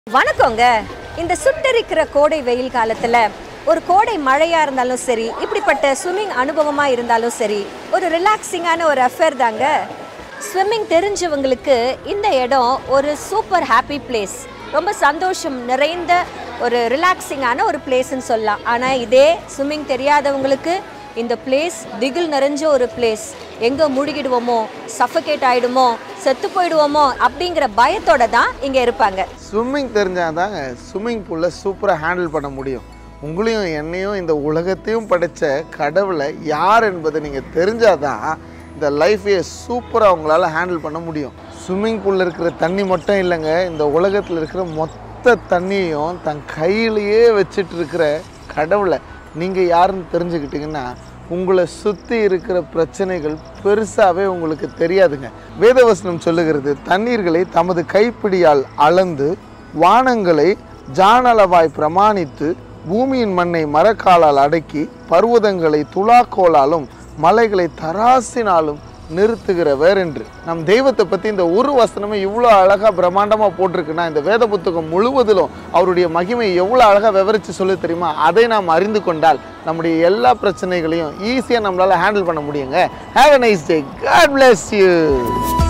வணக்கங்க இந்த சுட்டெரிக்கிற கோடை வெயில் காலத்துல ஒரு கோடை மழையா இருந்தாலும் சரி இப்படிப்பட்ட ஸ்விம்மிங் அனுபவமா இருந்தாலும் சரி ஒரு ரிலாக்ஸிங்கான ஒரு அஃபேர் தாங்க ஸ்விம்மிங் தெரிஞ்சவங்களுக்கு இந்த இடம் ஒரு சூப்பர் ஹாப்பி பிளேஸ் ரொம்ப சந்தோஷம் நிறைந்த ஒரு ரிலாக்ஸிங்கான ஒரு பிளேஸ்ன்னு சொல்லலாம் ஆனால் இதே ஸ்விம்மிங் தெரியாதவங்களுக்கு இந்த பிளேஸ் திகில் நிறைஞ்ச ஒரு பிளேஸ் எங்கே முழுகிடுவோமோ சஃபகேட் ஆயிடுமோ செத்து போயிடுவோமோ அப்படிங்கிற பயத்தோட தான் இங்கே இருப்பாங்க ஸ்விம்மிங் தெரிஞ்சால் தாங்க ஸ்விம்மிங் பூலில் சூப்பராக ஹேண்டில் பண்ண முடியும் உங்களையும் என்னையும் இந்த உலகத்தையும் படைச்ச கடவுளை யார் என்பதை நீங்கள் தெரிஞ்சாதான் இந்த லைஃபையை சூப்பராக உங்களால் ஹேண்டில் பண்ண முடியும் ஸ்விம்மிங் பூலில் இருக்கிற தண்ணி மட்டும் இல்லைங்க இந்த உலகத்தில் இருக்கிற மொத்த தண்ணியையும் தன் கையிலேயே வச்சிட்டு இருக்கிற கடவுளை நீங்கள் யாருன்னு தெரிஞ்சுக்கிட்டீங்கன்னா உங்களை சுற்றி இருக்கிற பிரச்சனைகள் பெருசாகவே உங்களுக்கு தெரியாதுங்க வேதவசனம் சொல்லுகிறது தண்ணீர்களை தமது கைப்பிடியால் அளந்து வானங்களை ஜானளவாய் பிரமாணித்து பூமியின் மண்ணை மரக்காலால் அடக்கி பர்வதங்களை துலாக்கோலாலும் மலைகளை தராசினாலும் நிறுத்துகிறவர் என்று நம் தெய்வத்தை பற்றி இந்த ஒரு வசனமே இவ்வளோ அழகாக பிரம்மாண்டமாக போட்டிருக்குன்னா இந்த வேத புத்தகம் முழுவதிலும் அவருடைய மகிமை எவ்வளோ அழகாக விவரித்து சொல்லி தெரியுமா அதை நாம் அறிந்து கொண்டால் நம்முடைய எல்லா பிரச்சனைகளையும் ஈஸியாக நம்மளால் ஹேண்டில் பண்ண முடியுங்க have a nice day God bless you